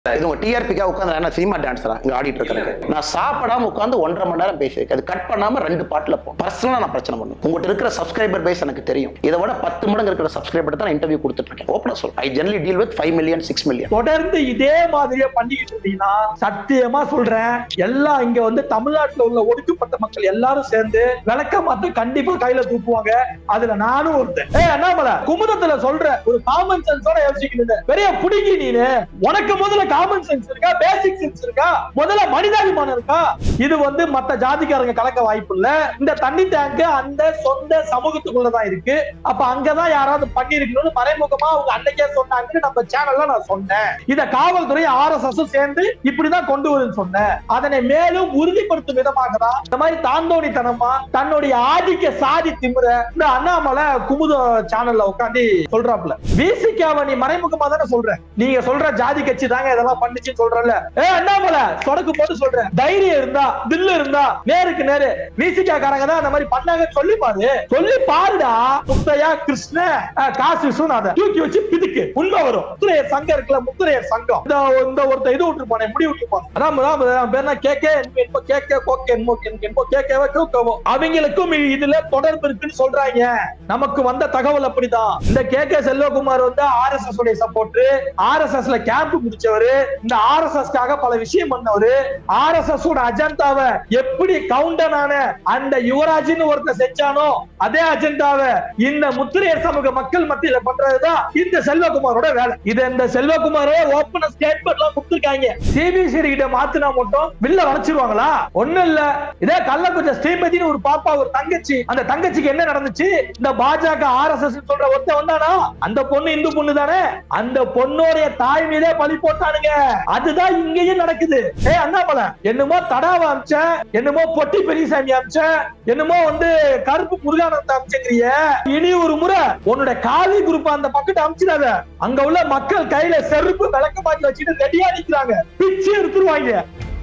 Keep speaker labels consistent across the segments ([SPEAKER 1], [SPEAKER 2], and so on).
[SPEAKER 1] இது உங்க டிஆர்பிக்காக உட்காந்து நான் சினிமா டான்ஸரா இங்க ஆடிட்டு இருக்கிறேன் நான் சாப்பிடாம உட்காந்து ஒன்றரை மணி நேரம் பேசியிருக்கேன் அது கட் பண்ணாம ரெண்டு பாட்டுல போ பர்சனலா நான் பிரச்சனை பண்ணுவேன் உங்கள்கிட்ட இருக்கிற சப்ஸ்கிரைபர் பேஸ் எனக்கு தெரியும் இதை விட பத்து மடங்கு இருக்கிற சப்ஸ்கிரைபர் தான் இன்டர்வியூ கொடுத்துட்டு இருக்கேன் ஓப்பனா சொல் I genuinely deal with five million six million
[SPEAKER 2] தொடர்ந்து இதே மாதிரியே பண்ணிக்கிட்டு இருந்தீங்கன்னா சத்தியமா சொல்றேன் எல்லாம் இங்க வந்து தமிழ்நாட்டுல உள்ள ஒடுக்கப்பட்ட மக்கள் எல்லாரும் சேர்ந்து விளக்க மாத்த கண்டிப்பா கையில தூக்குவாங்க அதுல நானும் ஒருத்தன் ஏ அண்ணாமலை குமுதத்துல சொல்ற ஒரு காமன் சென்ஸோட யோசிக்கணும் பெரிய புடிங்கி நீனு உனக்கு முதல்ல காமன் சென்ஸ் இருக்கா பேசிக் சென்ஸ் இருக்கா முதல்ல மனிதாபிமானம் இருக்கா இது வந்து மத்த ஜாதிக்காரங்க கலக்க வாய்ப்பு இல்ல இந்த தண்ணி டேங்க் அந்த சொந்த சமூகத்துக்குள்ளதான் இருக்கு அப்ப அங்கதான் யாராவது பண்ணிருக்கணும்னு மறைமுகமா அவங்க அன்னைக்கே சொன்னாங்கன்னு நம்ம சேனல்ல நான் சொன்னேன் இத காவல்துறை ஆர் எஸ் எஸ் சேர்ந்து இப்படிதான் கொண்டு வருன்னு சொன்னேன் அதனை மேலும் உறுதிப்படுத்தும் விதமாக தான் இந்த மாதிரி தாந்தோணித்தனமா தன்னுடைய ஆதிக்க சாதி திமிர இந்த அண்ணாமலை குமுத சேனல்ல உட்காந்து சொல்றாப்ல விசிகாவை நீ மறைமுகமா தானே சொல்ற நீங்க சொல்ற ஜாதி கட்சி தாங்க இதெல்லாம் பண்ணுச்சுன்னு சொல்றல ஏ அண்ணாமலை சொடக்கு போட்டு சொல்றேன் தைரியம் இருந்தா தில்லு இருந்தா நேருக்கு நேரு விசிகா காரங்க தான் அந்த மாதிரி பண்ணாங்க சொல்லி பாரு சொல்லி பாருடா முத்தையா கிருஷ்ண அஹ், காசு விஸ்வநாதன் தூக்கி வச்சு பிதுக்கு உண்மை வரும் முத்துரையர் சங்கம் இருக்குல்ல முத்துரையர் சங்கம் இந்த இந்த ஒருத்த இது விட்டுருப்பானே முடி விட்டுருப்பான் அதான் அதான் அவன் பேர் என்ன கேக்கே என்போ கேக்கே கோக்கே என்போ என்போ கேக்கேவோ கூக்கவோ அவங்களுக்கும் இ- இதுல தொடர்பு இருக்குன்னு சொல்றாங்க நமக்கு வந்த தகவல் அப்படிதான் இந்த கே கே செல்வகுமார் வந்து ஆர் எஸ் எஸ் உடைய சப்போர்ட் ஆர் எஸ் எஸ்ல கேம்ப் முடிச்சவரு இந்த ஆர் எஸ் எஸ்க்காக பல விஷயம் பண்ணவரு ஆர் எஸ் எஸ் அஜெண்டாவை எப்படி கவுண்டனான அந்த யுவராஜ்னு ஒருத்தர் செஞ்சானோ அதே அஜெண்டாவை இந்த முத்திரையர் சமூக மக்கள் மத்தியில பண்றதுதான் இந்த செல்வகுமாரோட வேலை இது இந்த செல்வகுமாரே ஓப்பன் ஸ்டேட்மெண்ட் எல்லாம் கொடுத்துருக்காங்க சிபிசிஐடி கிட்ட மாத்தினா மட்டும் வில்ல வளைச்சிருவாங்களா ஒண்ணும் இல்ல இதே கள்ளக்குறிச்சி ஸ்ரீமதினு ஒரு பாப்பா ஒரு தங்கச்சி அந்த தங்கச்சிக்கு என்ன நடந்துச்சு இந்த பாஜக ஆர் எஸ் எஸ் சொல்ற ஒருத்தன் வந்தானா அந்த பொண்ணு இந்து பொண்ணு தானே அந்த பொண்ணோடைய தாய் மீதே பழி போட்டானுங்க அதுதான் இங்கேயும் நடக்குது ஏ அண்ணாமலை என்னமோ தடாவை அமிச்ச என்னமோ பொட்டி பெரியசாமி அமிச்ச என்னமோ வந்து கருப்பு முருகானந்த அமிச்சங்கிறிய இனி ஒரு முறை உன்னோட காவி குரூப் அந்த பக்கத்து அமிச்சிடாத அங்க உள்ள மக்கள் கையில செருப்பு விளக்க மாட்டி வச்சுட்டு ரெடியா நிக்கிறாங்க பிச்சு எடுத்துருவாங்க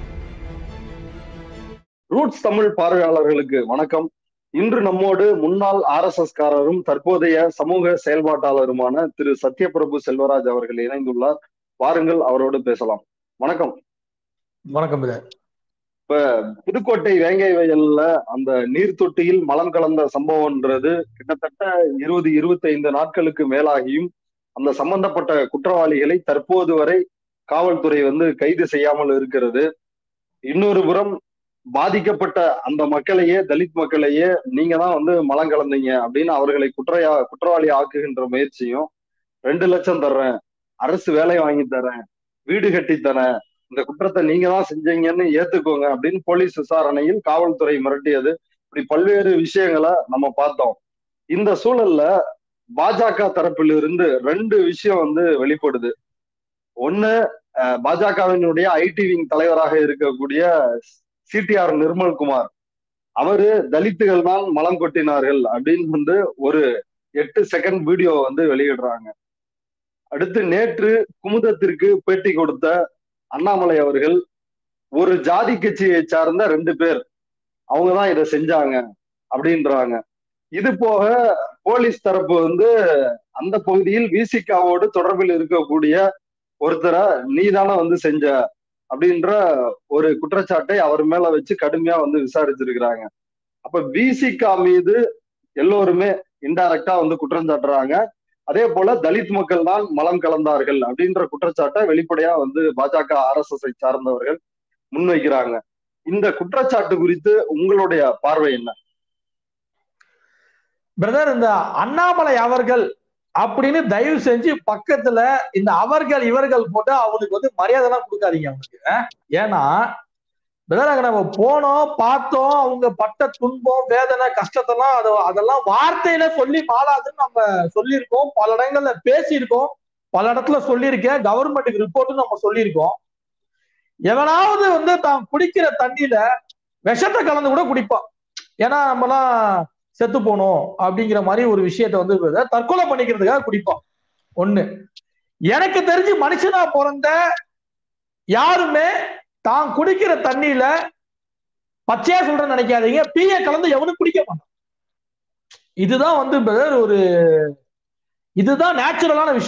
[SPEAKER 3] ரூட்ஸ் தமிழ் பார்வையாளர்களுக்கு வணக்கம் இன்று நம்மோடு முன்னாள் ஆர் எஸ் எஸ் காரரும் தற்போதைய சமூக செயல்பாட்டாளருமான திரு சத்யபிரபு செல்வராஜ் அவர்கள் இணைந்துள்ளார் வாருங்கள் அவரோடு பேசலாம் வணக்கம்
[SPEAKER 2] வணக்கம்
[SPEAKER 3] புதுக்கோட்டை வேங்கை வயல்ல அந்த நீர் தொட்டியில் மலம் கலந்த சம்பவம்ன்றது கிட்டத்தட்ட இருபது இருபத்தி ஐந்து நாட்களுக்கு மேலாகியும் அந்த சம்பந்தப்பட்ட குற்றவாளிகளை தற்போது வரை காவல்துறை வந்து கைது செய்யாமல் இருக்கிறது இன்னொரு புறம் பாதிக்கப்பட்ட அந்த மக்களையே தலித் மக்களையே நீங்க தான் வந்து மலம் கலந்தீங்க அப்படின்னு அவர்களை குற்றையா குற்றவாளி ஆக்குகின்ற முயற்சியும் ரெண்டு லட்சம் தர்றேன் அரசு வேலை வாங்கி தரேன் வீடு கட்டி தரேன் இந்த குற்றத்தை நீங்க தான் செஞ்சீங்கன்னு ஏத்துக்கோங்க அப்படின்னு போலீஸ் விசாரணையில் காவல்துறை மிரட்டியது இப்படி பல்வேறு விஷயங்களை நம்ம பார்த்தோம் இந்த சூழல்ல பாஜக தரப்பிலிருந்து ரெண்டு விஷயம் வந்து வெளிப்படுது ஒண்ணு அஹ், பாஜகவினுடைய ஐடி விங் தலைவராக இருக்கக்கூடிய சிடிஆர் நிர்மல்குமார் அவரு தலித்துகள் தான் மலம் கொட்டினார்கள் அப்படின்னு வந்து ஒரு எட்டு செகண்ட் வீடியோ வந்து வெளியிடுறாங்க அடுத்து நேற்று குமுதத்திற்கு பேட்டி கொடுத்த அண்ணாமலை அவர்கள் ஒரு ஜாதி கட்சியை சார்ந்த ரெண்டு பேர் அவங்க தான் இதை செஞ்சாங்க அப்படின்றாங்க இது போக போலீஸ் தரப்பு வந்து அந்த பகுதியில் விசிகாவோடு தொடர்பில் இருக்கக்கூடிய ஒருத்தரை நீ தானே வந்து செஞ்ச அப்படின்ற ஒரு குற்றச்சாட்டை அவர் மேல வச்சு கடுமையா வந்து விசாரிச்சிருக்கிறாங்க அப்ப விசிகா மீது எல்லோருமே இன்டைரக்டா வந்து குற்றம் சாட்டுறாங்க அதே போல தலித் மக்கள் தான் மலம் கலந்தார்கள் அப்படின்ற குற்றச்சாட்டை வெளிப்படையா வந்து பாஜக ஆர்எஸ்எஸ் சார்ந்தவர்கள் முன்வைக்கிறாங்க இந்த குற்றச்சாட்டு குறித்து உங்களுடைய பார்வை என்ன
[SPEAKER 2] பிரதர் இந்த அண்ணாமலை அவர்கள் அப்படின்னு தயவு செஞ்சு பக்கத்துல இந்த அவர்கள் இவர்கள் போட்டு அவனுக்கு வந்து மரியாதை எல்லாம் கொடுக்காதீங்க அவனுக்கு அஹ்? ஏன்னா பிரதர் அங்க நம்ம போனோம் பார்த்தோம் அவங்க பட்ட துன்பம் வேதனை கஷ்டத்தெல்லாம் அது அதெல்லாம் வார்த்தையில சொல்லி மாறாதுன்னு நம்ம சொல்லியிருக்கோம் பல இடங்கள்ல பேசியிருக்கோம் பல இடத்துல சொல்லியிருக்கேன் கவர்மெண்ட்டுக்கு ரிப்போர்ட்டும் நம்ம சொல்லியிருக்கோம் எவனாவது வந்து தான் குடிக்கிற தண்ணியில விஷத்தை கலந்து கூட குடிப்பான் ஏன்னா நம்மலாம் செத்து போகணும் அப்படிங்கிற மாதிரி ஒரு விஷயத்த வந்து brother தற்கொலை பண்ணிக்கிறதுக்காக குடிப்பான் ஒண்ணு எனக்கு தெரிஞ்சு மனுஷனா பிறந்த யாருமே தான் குடிக்கிற தண்ணியில பச்சையா சொல்றேன்னு நினைக்காதீங்க பீய கலந்து எவனும் குடிக்க மாட்டான் இதுதான் வந்து brother ஒரு இதுதான் நேச்சுரலான விஷயம்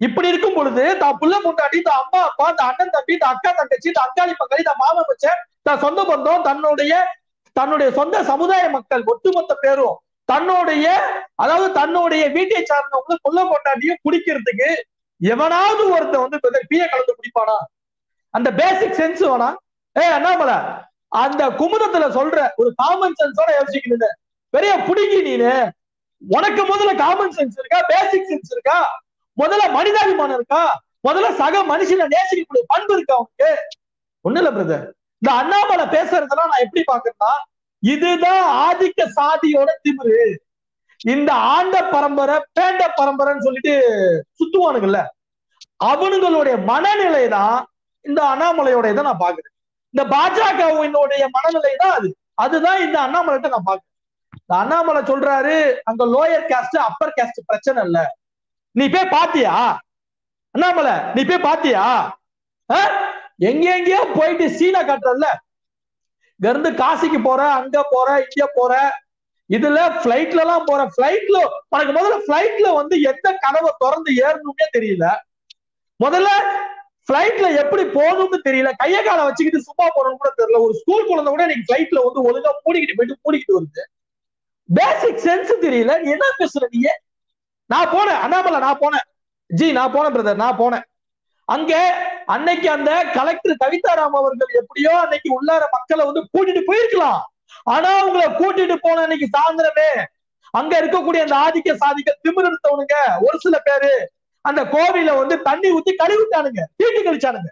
[SPEAKER 2] இப்படி இருக்கும் பொழுது தான் புள்ள முண்டாட்டி தான் அம்மா அப்பா தான் அண்ணன் தம்பி தான் அக்கா தங்கச்சி தான் அங்காளி பங்காளி தான் மாமா மச்சன் தான் சொந்த பந்தம் தன்னுடைய தன்னுடைய சொந்த சமுதாய மக்கள் ஒட்டுமொத்த பேரும் தன்னுடைய அதாவது தன்னுடைய வீட்டை சார்ந்தவங்க புள்ள கொண்டாட்டியும் குடிக்கிறதுக்கு எவனாவது ஒருத்தன் வந்து பிய கலந்து குடிப்பானா அந்த பேசிக் சென்ஸ் வேணா ஏ அண்ணாமலை அந்த குமுதத்துல சொல்ற ஒரு காமன் சென்ஸோட யோசிக்கணும் பெரிய புடிங்கி நீனு உனக்கு முதல்ல காமன் சென்ஸ் இருக்கா பேசிக் சென்ஸ் இருக்கா முதல்ல மனிதாபிமானம் இருக்கா முதல்ல சக மனுஷனை நேசிக்கக்கூடிய பண்பு இருக்கா உனக்கு ஒண்ணு இல்ல பிரதர் இந்த அண்ணாமலை பேசுறதெல்லாம் நான் எப்படி பாக்குறேன்னா இதுதான் ஆதிக்க சாதியோட திமிரு இந்த ஆண்ட பரம்பரை பேண்ட பரம்பரைன்னு சொல்லிட்டு சுத்துவானுங்கல்ல அவனுங்களுடைய மனநிலை தான் இந்த அண்ணாமலையோட இதை நான் பாக்குறேன் இந்த பாஜகவினுடைய மனநிலை தான் அது அதுதான் இந்த அண்ணாமலை நான் பாக்குறேன் இந்த அண்ணாமலை சொல்றாரு அங்க லோயர் காஸ்ட் அப்பர் காஸ்ட் பிரச்சனை இல்ல நீ போய் பாத்தியா அண்ணாமலை நீ போய் பாத்தியா எங்க எங்கேயோ போயிட்டு சீனா காட்டுறல்ல இங்க இருந்து காசிக்கு போற அங்க போற இங்க போற இதுல பிளைட்ல எல்லாம் போற பிளைட்ல உனக்கு முதல்ல பிளைட்ல வந்து எந்த கதவை திறந்து ஏறணும்னே தெரியல முதல்ல பிளைட்ல எப்படி போகணும்னு தெரியல கைய காலை வச்சுக்கிட்டு சும்மா போகணும்னு கூட தெரியல ஒரு ஸ்கூல் குழந்தை கூட நீங்க பிளைட்ல வந்து ஒழுங்கா மூடிக்கிட்டு போயிட்டு மூடிக்கிட்டு வருது பேசிக் சென்ஸ் தெரியல நீ என்ன பேசுற நீ நான் போனேன் அண்ணாமலை நான் போனேன் ஜி நான் போனேன் பிரதர் நான் போனேன் அங்க அன்னைக்கு அந்த கலெக்டர் கவிதாராம் அவர்கள் எப்படியோ அன்னைக்கு உள்ளார மக்களை வந்து கூட்டிட்டு போயிருக்கலாம் ஆனா அவங்கள கூட்டிட்டு போன அன்னைக்கு சாயந்தரமே அங்க இருக்கக்கூடிய அந்த ஆதிக்க சாதிக்க திமிர்த்தவனுங்க ஒரு சில பேரு அந்த கோவில வந்து தண்ணி ஊத்தி கழுவிட்டானுங்க தீட்டு கழிச்சானுங்க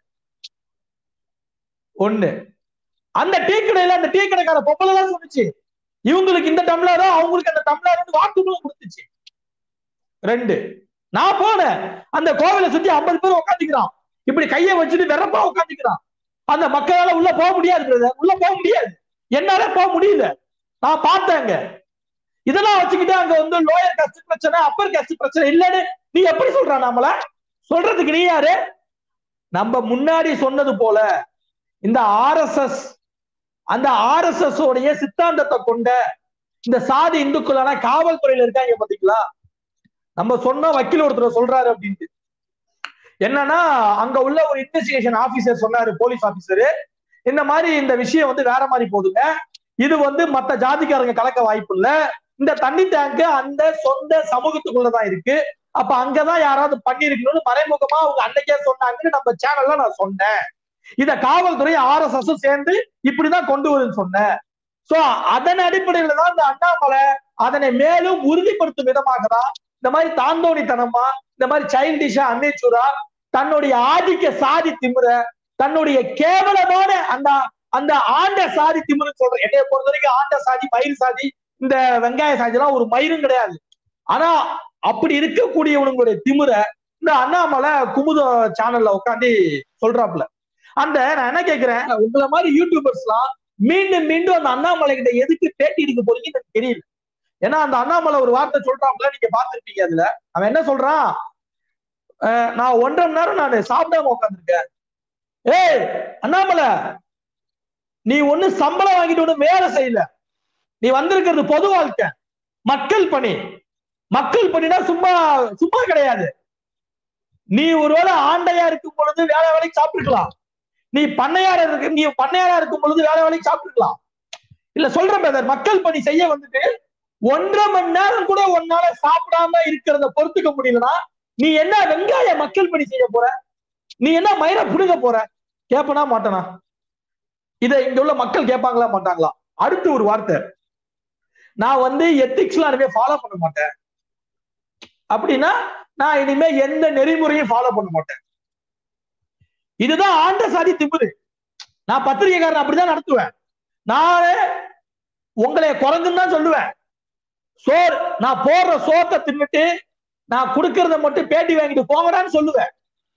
[SPEAKER 2] ஒண்ணு அந்த டீ கடையில அந்த டீ கடைக்கார பொம்பளை தான் சொன்னுச்சு இவங்களுக்கு இந்த டம்ளரோ அவங்களுக்கு அந்த டம்ளர் வாக்குமூலம் கொடுத்துச்சு ரெண்டு நான் போனேன் அந்த கோவிலை சுத்தி ஐம்பது பேர் உட்காந்துக்கிறான் இப்படி கையை வச்சுட்டு வெறப்பா உட்காந்துக்கிறான் அந்த மக்களால உள்ள போக முடியாது brother. உள்ள போக முடியாது என்னால போக முடியல நான் பார்த்தேங்க இதெல்லாம் வச்சுக்கிட்டு அங்க வந்து லோயர் கஸ்ட் பிரச்சனை அப்பர் கஸ்ட் பிரச்சனை இல்லன்னு நீ எப்படி சொல்ற நாமல சொல்றதுக்கு நீ யாரு நம்ம முன்னாடி சொன்னது போல இந்த ஆர்எஸ்எஸ் அந்த ஆர்எஸ்எஸ் உடைய சித்தாந்தத்தை கொண்ட இந்த சாதி இந்துக்களான காவல்துறையில இருக்காங்க பாத்தீங்களா நம்ம சொன்ன வக்கீல் ஒருத்தர் சொல்றாரு அப்படின்ட்டு என்னன்னா அங்க உள்ள ஒரு இன்வெஸ்டிகேஷன் ஆபீசர் சொன்னாரு போலீஸ் ஆபீசரு இந்த மாதிரி இந்த விஷயம் வந்து வேற மாதிரி போகுதுங்க இது வந்து மத்த ஜாதிக்காரங்க கலக்க வாய்ப்பு இல்ல இந்த தண்ணி டேங்க் அந்த சொந்த சமூகத்துக்குள்ளதான் இருக்கு அப்ப அங்கதான் யாராவது பண்ணிருக்கணும்னு மறைமுகமா அவங்க அன்னைக்கே சொன்னாங்கன்னு நம்ம சேனல்ல நான் சொன்னேன் இத காவல்துறை ஆர்எஸ்எஸ் சேர்ந்து இப்படிதான் கொண்டு வருன்னு சொன்னேன் சோ அதன் அடிப்படையில தான் இந்த அண்ணாமலை அதனை மேலும் உறுதிப்படுத்தும் விதமாக தான் இந்த மாதிரி தாந்தோணித்தனமா இந்த மாதிரி சைல்டிஷா அன்னேச்சூரா தன்னுடைய ஆதிக்க சாதி திமிர தன்னுடைய கேவலமான அந்த அந்த ஆண்ட சாதி திமிரு சொல்றேன் என்னைய பொறுத்த வரைக்கும் ஆண்ட சாதி மயிர் சாதி இந்த வெங்காய சாதி எல்லாம் ஒரு மயிரும் கிடையாது ஆனா அப்படி இருக்கக்கூடியவனுங்களுடைய திமிர இந்த அண்ணாமலை குமுத சேனல்ல உட்காந்து சொல்றாப்புல அந்த நான் என்ன கேக்குறேன் உங்களை மாதிரி யூடியூபர்ஸ் எல்லாம் மீண்டும் மீண்டும் அந்த அண்ணாமலை கிட்ட எதுக்கு பேட்டி எடுக்க போறீங்கன்னு எனக்கு தெரியல ஏன்னா அந்த அண்ணாமலை ஒரு வார்த்தை சொல்றாப்புல நீங்க பாத்துருப்பீங்க அதுல அவன் என்ன சொல்றான் அஹ் நான் ஒன்றரை மணி நேரம் நான் சாப்பிடாம உட்காந்துருக்கேன் ஏய் அண்ணாமலை நீ ஒண்ணு சம்பளம் வாங்கிட்டு ஒண்ணு வேலை செய்யல நீ வந்திருக்கிறது பொது வாழ்க்கை மக்கள் பணி மக்கள் பணினா சும்மா சும்மா கிடையாது நீ ஒருவேளை ஆண்டையா இருக்கும் பொழுது வேலை வேலைக்கு சாப்பிட்டுக்கலாம் நீ பண்ணையாரா இருக்கு நீ பண்ணையாரா இருக்கும் பொழுது வேலை வேலைக்கு சாப்பிட்டுக்கலாம் இல்ல சொல்றேன் பிரதர் மக்கள் பணி செய்ய வந்துட்டு ஒன்றரை மணி நேரம் கூட உன்னால சாப்பிடாம இருக்கிறத பொறுத்துக்க முடியலனா நீ என்ன வெங்காய மக்கள் பணி செய்ய போற நீ என்ன மயிர புடுங்க போற கேப்பனா மாட்டனா இத இங்க உள்ள மக்கள் கேட்பாங்களா மாட்டாங்களா அடுத்து ஒரு வார்த்தை நான் வந்து எத்திக்ஸ்லாம் இனிமே ஃபாலோ பண்ண மாட்டேன் அப்படின்னா நான் இனிமே எந்த நெறிமுறையும் ஃபாலோ பண்ண மாட்டேன் இதுதான் ஆண்ட சாதி திமிரு நான் பத்திரிகைக்காரன் அப்படிதான் நடத்துவேன் நானே உங்களை குறைஞ்சுன்னு தான் சொல்லுவேன் சோறு நான் போடுற சோத்தை தின்னுட்டு நான் கொடுக்கறத மட்டும் பேட்டி வாங்கிட்டு போங்கடான்னு சொல்லுவேன்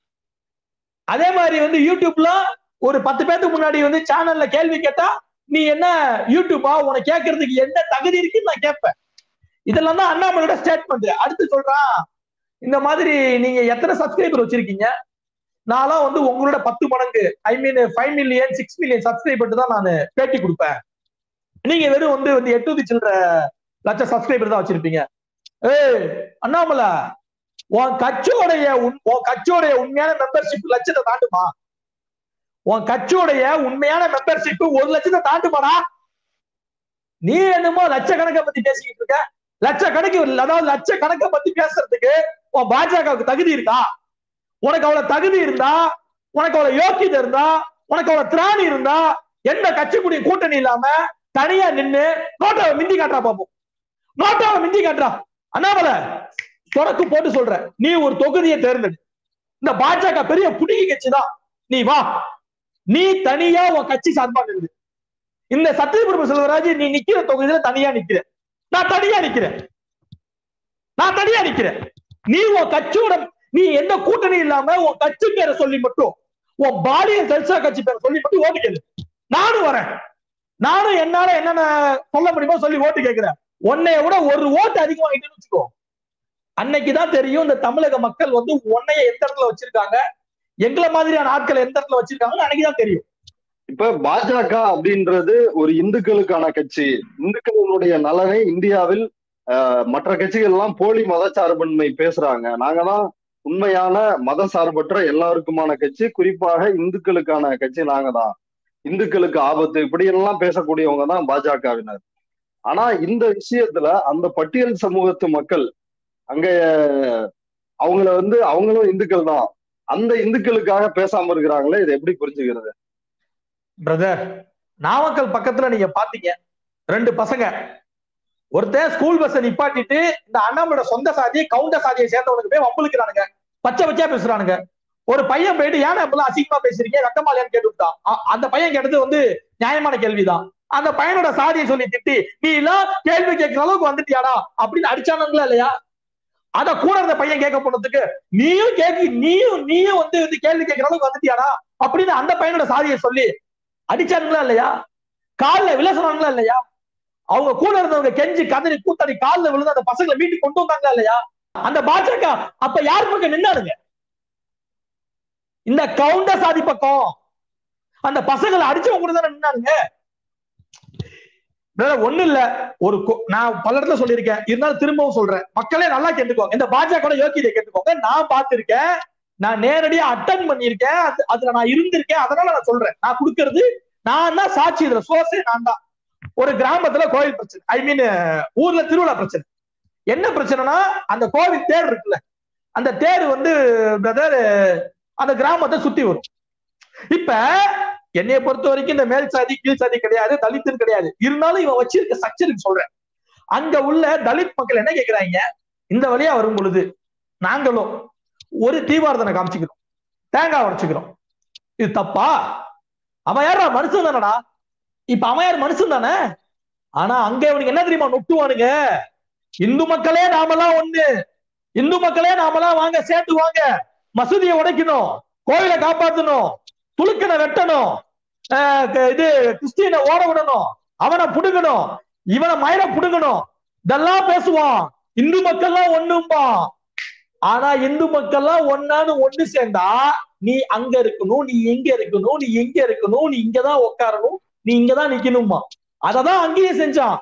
[SPEAKER 2] அதே மாதிரி வந்து யூடியூப்ல ஒரு பத்து பேத்துக்கு முன்னாடி வந்து சேனல்ல கேள்வி கேட்டா நீ என்ன யூடியூபா உனக்கு கேட்கறதுக்கு என்ன தகுதி இருக்குன்னு நான் கேட்பேன் இதெல்லாம் தான் அண்ணாமலையோட ஸ்டேட்மெண்ட் அடுத்து சொல்றான் இந்த மாதிரி நீங்க எத்தனை சப்ஸ்கிரைபர் வச்சிருக்கீங்க நான்லாம் வந்து உங்களோட பத்து மடங்கு I mean five million six million subscriber தான் நான் பேட்டி கொடுப்பேன் நீங்க வெறும் வந்து வந்து எட்டு சில்லற லட்சம் சப்ஸ்கிரைபர் தான் வச்சிருப்பீங்க ஏய் அண்ணாமலை உன் கட்சியோடைய உன் உன் கட்சியோடைய உண்மையான மெம்பர்ஷிப் லட்சத்தை தாண்டுமா உன் கட்சியோடைய உண்மையான மெம்பர்ஷிப் ஒரு லட்சத்தை தாண்டுமாடா நீ என்னமோ லட்சக்கணக்கை பத்தி பேசிக்கிட்டு இருக்க லட்சக்கணக்கு அதாவது லட்சக்கணக்கை பத்தி பேசுறதுக்கு உன் பாஜகவுக்கு தகுதி இருக்கா உனக்கு அவ்வளவு தகுதி இருந்தா உனக்கு அவ்வளவு யோக்கியதை இருந்தா உனக்கு அவ்வளவு திராணி இருந்தா எந்த கட்சிக்குடிய கூட்டணி இல்லாம தனியா நின்னு நோட்டாவை மிந்தி காட்டுறா பாப்போம் நோட்டாவை மிந்தி காட்டுறா அண்ணாமலை தொடக்கு போட்டு சொல்ற நீ ஒரு தொகுதியை தேர்ந்தெடு இந்த பாஜக பெரிய புடிகி கட்சி தான் நீ வா நீ தனியா உன் கட்சி சார்பா நின்று இந்த சத்தியபிரபு செல்வராஜ் நீ நிக்கிற தொகுதியில தனியா நிக்கிற நான் தனியா நிக்கிறேன் நான் தனியா நிக்கிறேன் நீ உன் கட்சியோட நீ எந்த கூட்டணி இல்லாம உன் கட்சி பேரை சொல்லி மட்டும் உன் பாலிய ஜல்சா கட்சி பேரை சொல்லி மட்டும் ஓட்டு கேளு நானும் வரேன் நானும் என்னால என்னென்ன சொல்ல முடியுமோ சொல்லி ஓட்டு கேட்கிறேன் உன்னைய விட ஒரு ஓட்டு அதிகம் வாங்கிட்டேன்னு வச்சுக்கோ அன்னைக்குதான் தெரியும் இந்த தமிழக மக்கள் வந்து உன்னைய எந்த இடத்துல வச்சிருக்காங்க எங்களை மாதிரியான ஆட்கள் எந்த இடத்துல வச்சிருக்காங்கன்னு அன்னைக்குதான் தெரியும்
[SPEAKER 3] இப்ப பாஜக அப்படின்றது ஒரு இந்துக்களுக்கான கட்சி இந்துக்களுடைய நலனை இந்தியாவில் ஆஹ், மற்ற கட்சிகள் எல்லாம் போலி மதச்சார்பின்மை பேசுறாங்க நாங்க தான் உண்மையான மத சார்பற்ற எல்லாருக்குமான கட்சி குறிப்பாக இந்துக்களுக்கான கட்சி நாங்க தான் இந்துக்களுக்கு ஆபத்து இப்படி எல்லாம் பேசக்கூடியவங்க தான் பாஜகவினர் ஆனா இந்த விஷயத்துல அந்த பட்டியல் சமூகத்து மக்கள் அங்க அவங்கள வந்து அவங்களும் இந்துக்கள் தான் அந்த இந்துக்களுக்காக பேசாம இருக்கிறாங்களே இதை எப்படி புரிஞ்சுக்கிறது
[SPEAKER 2] பிரதர் நாமக்கல் பக்கத்துல நீங்க பாத்தீங்க ரெண்டு பசங்க ஒருத்தன் ஸ்கூல் பஸ்ஸை நிப்பாட்டிட்டு இந்த அண்ணாமோட சொந்த சாதியை கவுண்ட சாதியை சேர்ந்தவனுக்கு போய் வம்புலுக்கிறானுங்க பச்சை பச்சையா பேசுறானுங்க ஒரு பையன் போயிட்டு ஏன் இப்பெல்லாம் அசிங்கமா பேசுறீங்க வெக்கமாலையான்னு கேட்டு விட்டான் அ- அந்த பையன் கேட்டது வந்து நியாயமான கேள்விதான் அந்த பையனோட சாதியை சொல்லி திட்டி நீ எல்லாம் கேள்வி கேட்கிற அளவுக்கு வந்துட்டியாடா அப்படின்னு அடிச்சானுங்களா இல்லையா அத கூட இருந்த பையன் கேட்க போனதுக்கு நீயும் கேக்கு நீயும் நீயும் வந்து வந்து கேள்வி கேட்கிற அளவுக்கு வந்துட்டியாடா அப்படின்னு அந்த பையனோட சாதியை சொல்லி அடிச்சானுங்களா இல்லையா கால்ல விழ சொன்னாங்களா இல்லையா அவங்க கூட இருந்தவங்க கெஞ்சி கதறி கூத்தாடி கால்ல விழுந்து அந்த பசங்களை வீட்டுக்கு கொண்டு வந்தாங்களா இல்லையா அந்த பாஜக அப்ப யார் பக்கம் நின்னாருங்க இந்த கவுண்ட சாதி பக்கம் அந்த பசங்களை அடிச்சவங்க கூட தானே நின்னாருங்க brother, ஒண்ணு இல்ல ஒரு கொ- நான் பல இடத்துல சொல்லியிருக்கேன் இருந்தாலும் திரும்பவும் சொல்றேன் மக்களே நல்லா கேட்டுக்கோங்க இந்த பாஜக யோக்கியதை கேட்டுக்கோங்க நான் பார்த்திருக்கேன் நான் நேரடியா அட்டன் பண்ணியிருக்கேன் அது- அதுல நான் இருந்திருக்கேன் அதனால நான் சொல்றேன் நான் கொடுக்கறது நான் தான் சாட்சி இதுல சோர்ஸே நான் தான் ஒரு கிராமத்துல கோயில் பிரச்சனை ஐ மீன் ஊர்ல திருவிழா பிரச்சனை என்ன பிரச்சனைனா அந்த கோவில் தேர் இருக்குல்ல அந்த தேர் வந்து பிரதர் அந்த கிராமத்தை சுத்தி வரும் இப்ப என்னைய பொறுத்த வரைக்கும் இந்த மேல் சாதி கீழ் சாதி கிடையாது தலித்துன்னு கிடையாது இருந்தாலும் இவன் வச்சிருக்க ஸ்ட்ரக்சருக்கு சொல்றேன் அங்க உள்ள தலித் மக்கள் என்ன கேக்குறாங்க இந்த வழியா வரும் பொழுது நாங்களும் ஒரு தீபாரதனை காமிச்சுக்கிறோம் தேங்காய் உடைச்சுக்கிறோம் இது தப்பா அவன் யாரா மனுஷன் தானடா இப்ப அவன் யார் மனுஷன் தானே ஆனா அங்க இவனுக்கு என்ன தெரியுமா நொட்டுவானுங்க இந்து மக்களே நாமெல்லாம் ஒண்ணு இந்து மக்களே நாமெல்லாம் வாங்க சேர்த்து வாங்க மசூதியை உடைக்கணும் கோயிலை காப்பாத்தணும் துளுக்கனை வெட்டணும் ஆஹ் க- இது கிறிஸ்டியனை ஓட விடணும் அவனை புடுங்கணும் இவனை மயிர புடுங்கணும் இதெல்லாம் பேசுவான் இந்து மக்கள்லாம் ஒண்ணும்பா ஆனா இந்து மக்கள்லாம் ஒன்னான்னு ஒண்ணு சேர்ந்தா நீ அங்க இருக்கணும் நீ எங்க இருக்கணும் நீ எங்க இருக்கணும் நீ இங்கதான் உட்காரணும் நீ இங்கதான் நிக்கணுமா அததான் அங்கேயே செஞ்சான்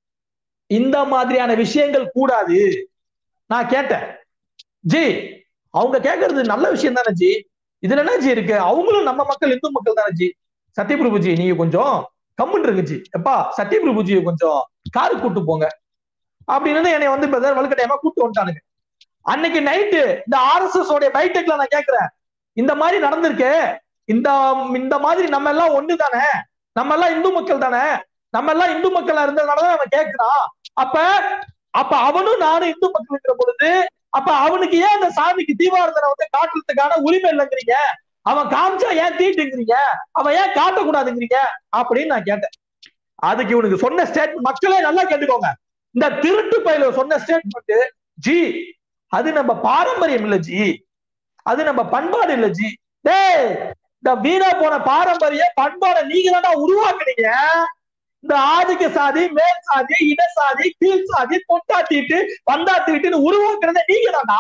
[SPEAKER 2] இந்த மாதிரியான விஷயங்கள் கூடாது நான் கேட்டேன் ஜி அவங்க கேட்கறது நல்ல விஷயம் தானே ஜி இதுல என்ன ஜி இருக்கு அவங்களும் நம்ம மக்கள் இந்து மக்கள் தானே ஜி சத்யபிரபுஜி நீங்க கொஞ்சம் கம்முன்னு இருக்கு ஜி எப்பா சத்யபிரபுஜியை கொஞ்சம் காரு கூட்டு போங்க அப்படின்னு என்னை வந்து பிரதர் வலுக்கட்டாயமா கூட்டு வந்துட்டானுங்க அன்னைக்கு நைட்டு இந்த ஆர்எஸ்எஸ் உடைய பைடெக்ல நான் கேக்குறேன் இந்த மாதிரி நடந்திருக்கு இந்த இந்த மாதிரி நம்ம எல்லாம் ஒண்ணு தானே நம்ம எல்லாம் இந்து மக்கள் தானே நம்ம எல்லாம் இந்து மக்களா இருந்ததுனாலதான் அவன் கேட்கிறான் அப்ப அப்ப அவனும் நானும் இந்து மக்கள்ங்கிற பொழுது அப்ப அவனுக்கு ஏன் அந்த சாமிக்கு தீபாரதனை வந்து காட்டுறதுக்கான உரிமை இல்லைங்கிறீங்க அவன் காமிச்சா ஏன் தீட்டுங்கிறீங்க அவன் ஏன் காட்டக்கூடாதுங்கிறீங்க அப்படின்னு நான் கேட்டேன் அதுக்கு இவனுக்கு சொன்ன ஸ்டேட்மெண்ட் மக்களே நல்லா கேட்டுக்கோங்க இந்த திருட்டு பயில சொன்ன ஸ்டேட்மெண்ட் ஜி அது நம்ம பாரம்பரியம் இல்ல ஜி அது நம்ம பண்பாடு இல்ல ஜி டேய் இந்த வீணா போன பாரம்பரிய பண்பாடை நீங்க தானே உருவாக்குனீங்க இந்த ஆதிக்க சாதி மேல் சாதி இட சாதி கீழ் சாதி பொட்டாத்திட்டு வந்தாத்திட்டுன்னு உருவாக்குறத நீங்க தானா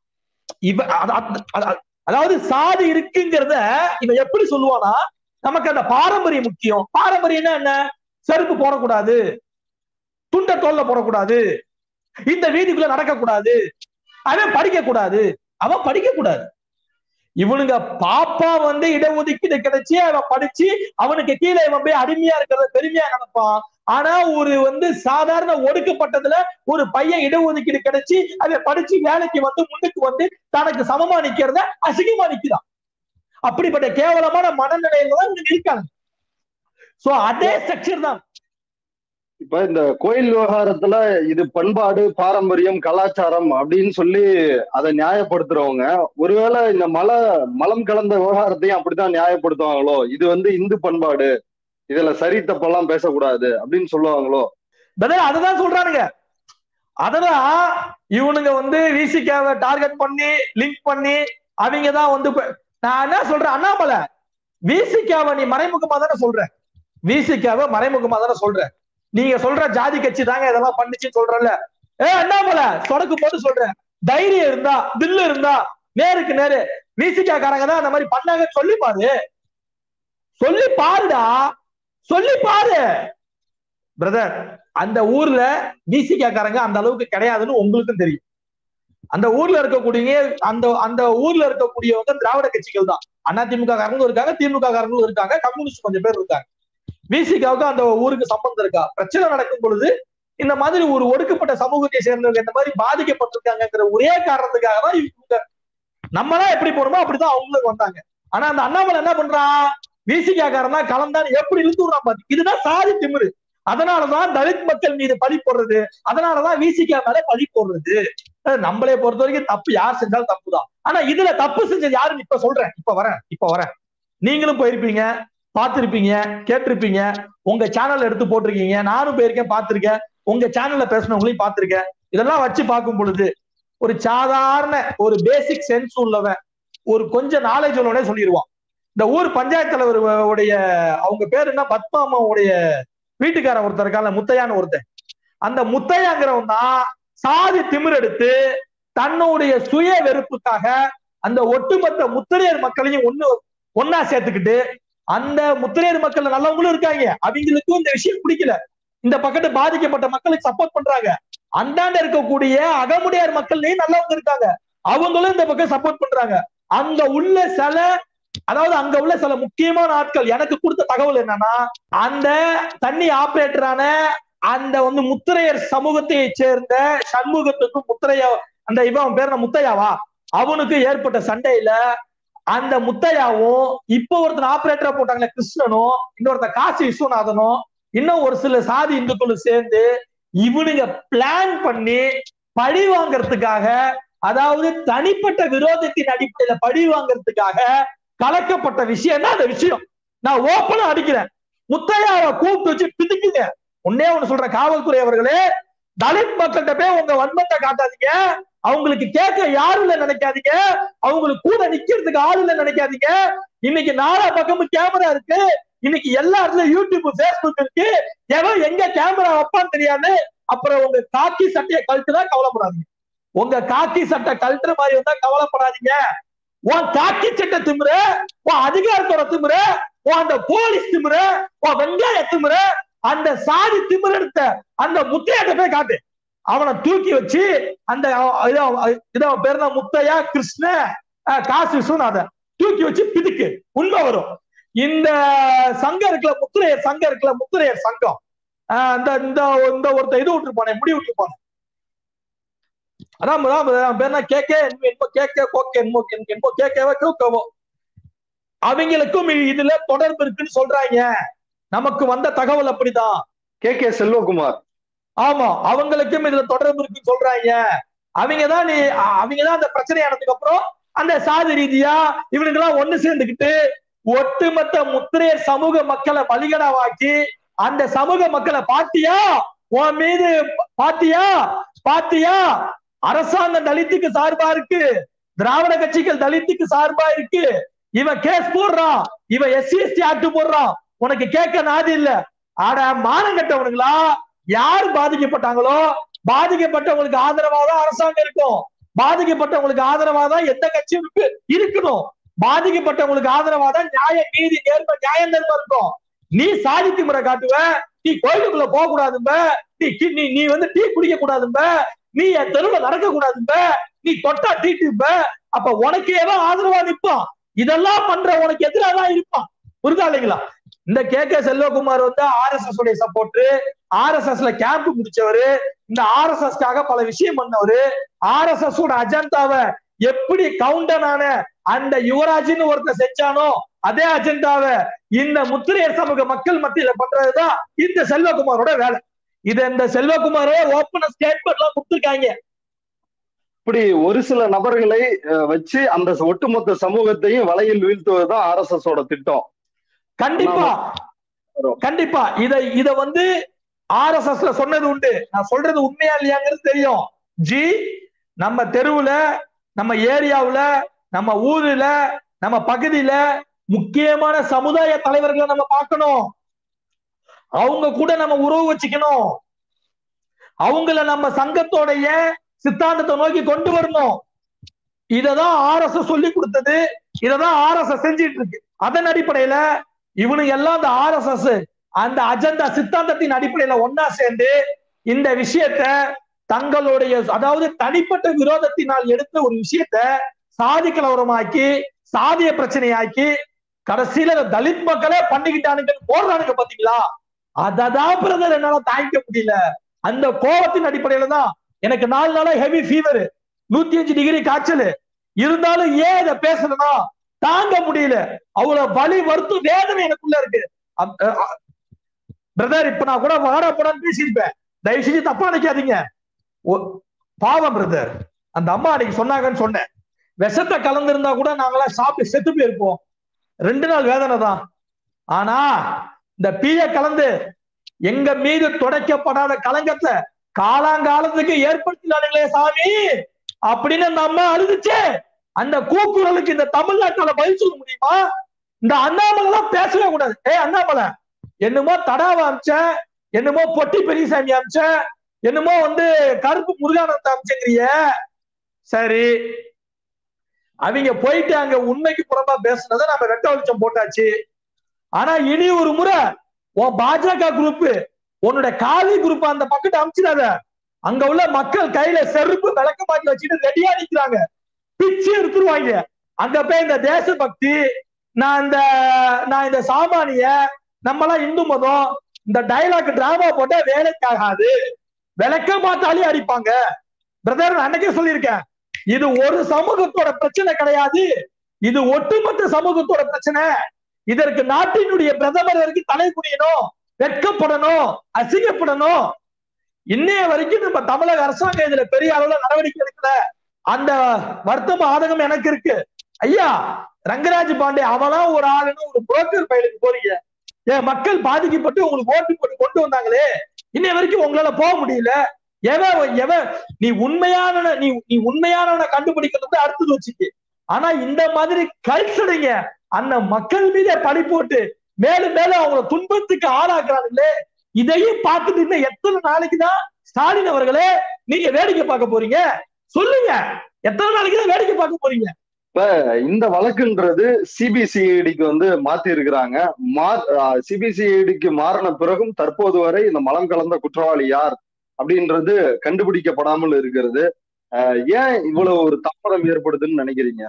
[SPEAKER 2] இவ அத- அத- அத- அதாவது சாதி இருக்குங்கிறத இவன் எப்படி சொல்லுவானா நமக்கு அந்த பாரம்பரியம் முக்கியம் பாரம்பரியம்னா என்ன செருப்பு போடக்கூடாது துண்ட தோல்ல போடக்கூடாது இந்த வீதிக்குள்ள நடக்க கூடாது அவன் படிக்க கூடாது அவன் படிக்க கூடாது இவனுங்க பாப்பா வந்து இடஒதுக்கீடு கிடைச்சு அவன் படிச்சு அவனுக்கு கீழே இவன் போய் அடிமையா இருக்கிறத பெருமையா நினைப்பான் ஆனா ஒரு வந்து சாதாரண ஒடுக்கப்பட்டதுல ஒரு பையன் இடஒதுக்கீடு கிடைச்சு அவன் படிச்சு வேலைக்கு வந்து முன்னுக்கு வந்து தனக்கு சமமா நிக்கிறத அசிங்கமா நிக்கிறான் அப்படிப்பட்ட கேவலமான மனநிலையில தான் இவங்க இருக்காங்க சோ அதே ஸ்ட்ரக்சர் தான்
[SPEAKER 3] இப்ப இந்த கோயில் விவகாரத்துல இது பண்பாடு பாரம்பரியம் கலாச்சாரம் அப்படின்னு சொல்லி அதை நியாயப்படுத்துறவங்க ஒருவேளை இந்த மல மலம் கலந்த விவகாரத்தையும் அப்படித்தான் நியாயப்படுத்துவாங்களோ இது வந்து இந்து பண்பாடு இதுல சரி தப்பெல்லாம் பேசக்கூடாது அப்படின்னு சொல்லுவாங்களோ
[SPEAKER 2] பிரதர் அதுதான் சொல்றானுங்க அததான் இவனுங்க வந்து விசிகாவை டார்கெட் பண்ணி லிங்க் பண்ணி அவங்க தான் வந்து இப்ப- நான் என்ன சொல்றேன் அண்ணாமலை விசிகாவை நீ மறைமுகமா தானே சொல்ற விசிகாவை மறைமுகமா தானே சொல்ற நீங்க சொல்ற ஜாதி கட்சி தாங்க இதெல்லாம் பண்ணுச்சுன்னு சொல்றல ஏ அண்ணாமலை சொடக்கு போட்டு சொல்றேன் தைரியம் இருந்தா தில்லு இருந்தா நேருக்கு நேரு விசிகா காரங்க தான் அந்த மாதிரி பண்ணாங்க சொல்லி பாரு சொல்லி பாருடா சொல்லி பாரு பிரதர் அந்த ஊர்ல விசிகா காரங்க அந்த அளவுக்கு கிடையாதுன்னு உங்களுக்கும் தெரியும் அந்த ஊர்ல இருக்கக்கூடிய அந்த அந்த ஊர்ல இருக்கக்கூடியவங்க திராவிட கட்சிகள் தான் அதிமுக காரங்களும் இருக்காங்க திமுக காரங்களும் இருக்காங்க கம்யூனிஸ்ட் கொஞ்சம் பேர் இருக்காங்க விசிகாவுக்கு அந்த ஊருக்கு சம்பந்தம் இருக்கா பிரச்சனை நடக்கும் பொழுது இந்த மாதிரி ஒரு ஒடுக்கப்பட்ட சமூகத்தை சேர்ந்தவங்க இந்த மாதிரி பாதிக்கப்பட்டிருக்காங்கிற ஒரே காரணத்துக்காக தான் இவங்க நம்மளாம் எப்படி போனோமோ அப்படிதான் அவங்களுக்கு வந்தாங்க ஆனா அந்த அண்ணாமலை என்ன பண்றான் விசிகா காரன் தான் கலந்தான் எப்படி இழுத்து விடுறான் பாத்து இதுதான் சாதி திமிரு அதனாலதான் தலித் மக்கள் மீது பழி போடுறது அதனாலதான் விசிகா மேல பழி போடுறது அஹ் நம்மளை பொறுத்த வரைக்கும் தப்பு யார் செஞ்சாலும் தப்பு தான் ஆனா இதுல தப்பு செஞ்சது யாருன்னு இப்ப சொல்றேன் இப்ப வரேன் இப்ப வரேன் நீங்களும் போயிருப்பீங்க பார்த்திருப்பீங்க கேட்டிருப்பீங்க உங்க சேனல் எடுத்து போட்டிருக்கீங்க நானும் போயிருக்கேன் பார்த்திருக்கேன் உங்க சேனல்ல பேசினவங்களையும் பார்த்திருக்கேன் இதெல்லாம் வச்சு பார்க்கும் பொழுது ஒரு சாதாரண ஒரு பேசிக் சென்ஸ் உள்ளவன் ஒரு கொஞ்சம் நாலேஜ் உள்ளவனே சொல்லிடுவான் இந்த ஊர் பஞ்சாயத்து தலைவர் உடைய அவங்க பேர் என்ன பத்மாமாவுடைய வீட்டுக்காரன் ஒருத்தர் இருக்கான்ல முத்தையான்னு ஒருத்தன் அந்த முத்தையாங்கிறவன் தான் சாதி திமிர் எடுத்து தன்னுடைய சுய வெறுப்புக்காக அந்த ஒட்டுமொத்த முத்திரையர் மக்களையும் ஒண்ணு ஒன்னா சேர்த்துக்கிட்டு அந்த முத்திரையர் மக்கள் நல்லவங்களும் இருக்காங்க அவங்களுக்கும் இந்த விஷயம் பிடிக்கல இந்த பக்கத்து பாதிக்கப்பட்ட மக்களுக்கு சப்போர்ட் பண்றாங்க அந்தாண்ட இருக்கக்கூடிய அகமுடையார் மக்கள்லயும் நல்லவங்க இருக்காங்க அவங்களும் இந்த பக்கம் சப்போர்ட் பண்றாங்க அங்க உள்ள சில அதாவது அங்க உள்ள சில முக்கியமான ஆட்கள் எனக்கு கொடுத்த தகவல் என்னன்னா அந்த தண்ணி ஆபரேட்டரான அந்த வந்து முத்திரையர் சமூகத்தை சேர்ந்த சண்முகத்துக்கும் முத்திரையா அந்த இவன் அவன் பேர் என்ன முத்தையாவா அவனுக்கு ஏற்பட்ட சண்டையில அந்த முத்தையாவும் இப்போ ஒருத்தன் ஆபரேட்டரா போட்டாங்களே கிருஷ்ணனும் இன்னொருத்தன் காசி விஸ்வநாதனும் இன்னும் ஒரு சில சாதி இந்துக்களும் சேர்ந்து இவனுங்க பிளான் பண்ணி பழி வாங்கறதுக்காக அதாவது தனிப்பட்ட விரோதத்தின் அடிப்படையில பழி வாங்கறதுக்காக கலக்கப்பட்ட விஷயம் தான் அந்த விஷயம் நான் ஓப்பனா அடிக்கிறேன் முத்தையாவை கூப்பிட்டு வச்சு பிதிக்குங்க ஒன்னே ஒண்ணு சொல்றேன் காவல்துறை அவர்களே தலித் மக்கள்கிட்ட போய் உங்க வன்மத்தை காட்டாதீங்க அவங்களுக்கு கேட்க யாரும் இல்ல நினைக்காதீங்க அவங்களுக்கு கூட நிக்கிறதுக்கு ஆள் இல்ல நினைக்காதீங்க இன்னைக்கு நாலா பக்கமும் கேமரா இருக்கு இன்னைக்கு எல்லா இடத்துல யூடியூப் பேஸ்புக் இருக்கு எவன் எங்க கேமரா வைப்பான்னு தெரியாது அப்புறம் உங்க காக்கி சட்டையை கழட்டுனா கவலைப்படாதீங்க உங்க காக்கி சட்டை கழட்டுற மாதிரி வந்தா கவலைப்படாதீங்க உன் காக்கி சட்டை திமுற உன் அதிகாரத்தோட திமுற உன் அந்த போலீஸ் திமுற உன் வெங்காய திமுற அந்த சாதி திமிர எடுத்த அந்த முத்தையாட்ட போய் காட்டு அவனை தூக்கி வச்சு அந்த இத பேர் தான் முத்தையா கிருஷ்ண அஹ், காசு விஸ்வநாதன் தூக்கி வச்சு பிதுக்கு உண்மை வரும் இந்த சங்கம் இருக்குல்ல முத்திரையர் சங்கம் இருக்குல்ல முத்திரையர் சங்கம் அஹ், இந்த இந்த இந்த ஒருத்த இது விட்டுருப்பானே முடி விட்டுருப்பானே அதான் அதான் அவன் பேர் என்ன கேக்கே என்போ கேக்கே கோக்கே என்போ என்போ கேக்கேவோ கேக்கவோ அவங்களுக்கும் இதுல தொடர்பு இருக்குன்னு சொல்றாங்க நமக்கு வந்த தகவல் அப்படிதான்
[SPEAKER 3] கே கே செல்வகுமார்
[SPEAKER 2] ஆமா அவங்களுக்கும் இதுல தொடர்பு இருக்குன்னு சொல்றாங்க அவங்கதான் நீ அவங்கதான் அந்த பிரச்சனை ஆனதுக்கு அப்புறம் அந்த சாதி ரீதியா இவனுங்க எல்லாம் ஒண்ணு சேர்ந்துக்கிட்டு ஒட்டுமொத்த முத்திரையர் சமூக மக்களை பலிகடாவாக்கி அந்த சமூக மக்களை பாத்தியா உன் மீது பாத்தியா பாத்தியா அரசாங்கம் தலித்துக்கு சார்பா இருக்கு திராவிட கட்சிகள் தலித்துக்கு சார்பா இருக்கு இவன் கேஸ் போடுறான் இவன் எஸ்சி எஸ்டி ஆக்ட் போடுறான் உனக்கு கேட்க நாதி இல்ல ஆட மானம் கட்டவனுங்களா யார் பாதிக்கப்பட்டாங்களோ பாதிக்கப்பட்டவங்களுக்கு ஆதரவா தான் அரசாங்கம் இருக்கும் பாதிக்கப்பட்டவங்களுக்கு ஆதரவா தான் எந்த கட்சியும் இருக்கு இருக்கணும் பாதிக்கப்பட்டவங்களுக்கு ஆதரவா தான் நியாய நீதி நேர்மை நியாயம் நேர்மை இருக்கும் நீ சாதித்து முறை காட்டுவ நீ கோயிலுக்குள்ள போக கூடாதும்ப நீ கி- நீ நீ வந்து டீ குடிக்க கூடாதும்ப நீ என் தெருவுல நடக்க கூடாதும்ப நீ தொட்டா தீட்டுப்ப அப்ப உனக்கு ஏதோ ஆதரவா நிப்பான் இதெல்லாம் பண்ற உனக்கு எதிராக தான் இருப்பான் புரிதா இல்லைங்களா இந்த கே கே செல்வகுமார் வந்து ஆர் எஸ் எஸ் உடைய சப்போர்ட் ஆர் எஸ் எஸ்ல கேம்ப் முடிச்சவரு இந்த ஆர் எஸ் எஸ்க்காக பல விஷயம் பண்ணவரு ஆர் எஸ் எஸ் ஓட அஜெண்டாவை எப்படி கவுண்டனான அந்த யுவராஜ்னு ஒருத்தர் செஞ்சானோ அதே அஜெண்டாவை இந்த முத்திரையர் சமூக மக்கள் மத்தியில பண்றதுதான் இந்த செல்வகுமாரோட வேலை இது இந்த செல்வகுமாரே ஓப்பன் ஸ்டேட்மெண்ட் எல்லாம் கொடுத்துருக்காங்க
[SPEAKER 3] இப்படி ஒரு சில நபர்களை அஹ், வச்சு அந்த ஒட்டுமொத்த சமூகத்தையும் வலையில் வீழ்த்துவதுதான் ஆர் எஸ் எஸ் ஓட திட்டம்
[SPEAKER 2] கண்டிப்பா
[SPEAKER 3] வரும்.
[SPEAKER 2] கண்டிப்பா இத இத வந்து ஆர் எஸ் எஸ்ல சொன்னது உண்டு நான் சொல்றது உண்மையா இல்லையாங்கிறது தெரியும் ஜி நம்ம தெருவுல நம்ம ஏரியாவுல நம்ம ஊர்ல நம்ம பகுதியில முக்கியமான சமுதாய தலைவர்களை நம்ம பார்க்கணும் அவங்க கூட நம்ம உறவு வச்சுக்கணும் அவங்கள நம்ம சங்கத்தோடைய சித்தாந்தத்தை நோக்கி கொண்டு வரணும் இததான் ஆர் எஸ் சொல்லி கொடுத்தது இததான் ஆர் எஸ் செஞ்சிட்டு இருக்கு அதன் அடிப்படையில இவனுங்க எல்லாம் அந்த ஆர் எஸ் அந்த அஜெண்டா சித்தாந்தத்தின் அடிப்படையில ஒன்னா சேர்ந்து இந்த விஷயத்த தங்களுடைய அதாவது தனிப்பட்ட விரோதத்தினால் எடுத்த ஒரு விஷயத்த சாதி கலவரமாக்கி சாதிய பிரச்சனையாக்கி கடைசியில இந்த தலித் மக்களே பண்ணிக்கிட்டானுங்க போடுறானுங்க பாத்தீங்களா அததான் பிரதர் என்னால தாங்கிக்க முடியல அந்த கோபத்தின் அடிப்படையில தான் எனக்கு நாலு நாளா ஹெவி ஃபீவர் நூத்தி அஞ்சு டிகிரி காய்ச்சல் இருந்தாலும் ஏன் இதை பேசணும்னா தாங்க முடியல அவ்வளவு வலி வருத்தம் வேதனை எனக்குள்ள இருக்கு பிரதர் இப்ப நான் கூட வாடா போடான்னு பேசியிருப்பேன் தயவு செஞ்சு தப்பா நினைக்காதீங்க ஒ- பாவம் பிரதர் அந்த அம்மா அன்னைக்கு சொன்னாங்கன்னு சொன்னேன் விஷத்தை கலந்திருந்தா கூட நாங்களாம் சாப்பிட்டு செத்து போயிருப்போம் ரெண்டு நாள் வேதனை தான் ஆனா இந்த பீய கலந்து எங்க மீது துடைக்கப்படாத கலங்கத்தை காலாங்காலத்துக்கு ஏற்படுத்தினானுங்களே சாமி அப்படின்னு அந்த அம்மா அழுதுச்சு அந்த கூக்குரலுக்கு இந்த தமிழ்நாட்டால பதில் சொல்ல முடியுமா இந்த அண்ணாமலை எல்லாம் பேசவே கூடாது ஏய் அண்ணாமலை என்னமோ தடாவை அமிச்ச என்னமோ பொட்டி பெரியசாமி அமிச்ச என்னமோ வந்து கருப்பு முருகானந்த அமிச்சங்கிறிய சரி அவங்க போயிட்டு அங்க உண்மைக்கு புறம்பா பேசுனதை நம்ம வெட்ட வெளிச்சம் போட்டாச்சு ஆனா இனி ஒரு முறை உன் பாஜக குரூப் உன்னோட காவி குரூப் அந்த பக்கத்தை அமிச்சிடாத அங்க உள்ள மக்கள் கையில செருப்பு விளக்க மாட்டி வச்சுட்டு ரெடியா நிக்கிறாங்க பிச்சு எடுத்துருவாங்க அங்க போய் இந்த தேசபக்தி நான் இந்த நான் இந்த சாமானிய நம்மலாம் இந்து மதம் இந்த டைலாக் டிராமா போட்டா வேலைக்கு ஆகாது விளக்க மாத்தாலே அடிப்பாங்க பிரதர் நான் அன்னைக்கே சொல்லியிருக்கேன் இது ஒரு சமூகத்தோட பிரச்சனை கிடையாது இது ஒட்டுமொத்த சமூகத்தோட பிரச்சனை இதற்கு நாட்டினுடைய பிரதமர் வரைக்கும் தலை குனியணும் வெட்கப்படணும் அசிங்கப்படணும் இன்னைய வரைக்கும் நம்ம தமிழக அரசாங்கம் இதுல பெரிய அளவுல நடவடிக்கை எடுக்கல அந்த வருத்தம் ஆதகம் எனக்கு இருக்கு ஐயா ரங்கராஜ் பாண்டே அவெல்லாம் ஒரு ஆளுன்னு ஒரு புரோக்கர் பயிலுக்கு போறீங்க ஏன் மக்கள் பாதிக்கப்பட்டு உங்களுக்கு ஓட்டு போட்டு கொண்டு வந்தாங்களே இன்னை வரைக்கும் உங்களால போக முடியல எவன் எவன் நீ உண்மையான நீ நீ உண்மையானவனை கண்டுபிடிக்கிறது கூட அடுத்தது வச்சுக்கு ஆனா இந்த மாதிரி கல்ச்சடைங்க அந்த மக்கள் மீதே பழி போட்டு மேலும் மேலும் அவங்கள துன்பத்துக்கு ஆளாக்குறாங்களே இதையும் பார்த்துட்டு இன்னும் எத்தனை நாளைக்கு தான் ஸ்டாலின் அவர்களே நீங்க வேடிக்கை பார்க்க போறீங்க சொல்லுங்க எத்தனை நாளைக்கு தான் வேடிக்கை பார்க்க போறீங்க
[SPEAKER 3] இந்த வழக்குன்றது சிபிசிஐடிக்கு வந்து மாத்தி இருக்கிறாங்க சிபிசிஐடிக்கு மாறின பிறகும் தற்போது வரை இந்த மலம் கலந்த குற்றவாளி யார் அப்படின்றது கண்டுபிடிக்கப்படாமல் இருக்கிறது அஹ் ஏன் இவ்வளவு ஒரு தாமதம் ஏற்படுதுன்னு நினைக்கிறீங்க